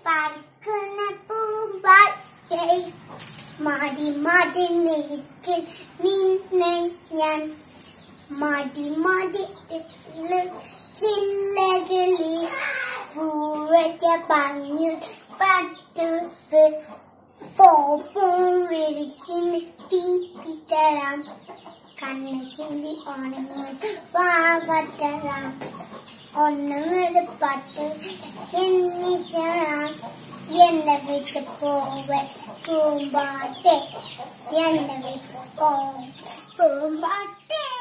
പറക്കുന്ന പൂമ്പാറ്റേ മാടി മാടി നിൽക്കിൽ നിന്നെ ഞാൻ മാടി മാടി ചില്ലകളിൽ പൂവച്ച പങ്ങ് പട്ടുത്ത് പോപ്പും വിളിക്കുന്ന തീപ്പിത്തരാം കണ്ണ് ചിന്തി ഉണങ്ങി പാവത്തരാം ഒന്നുകൂടെ പട്ട് എന്നിച്ചറാം എന്റെ വീട്ടിൽ പോവൻ പൂമ്പാട്ടെ എന്റെ വീട്ടിൽ പോവൻ പൂമ്പാട്ടെ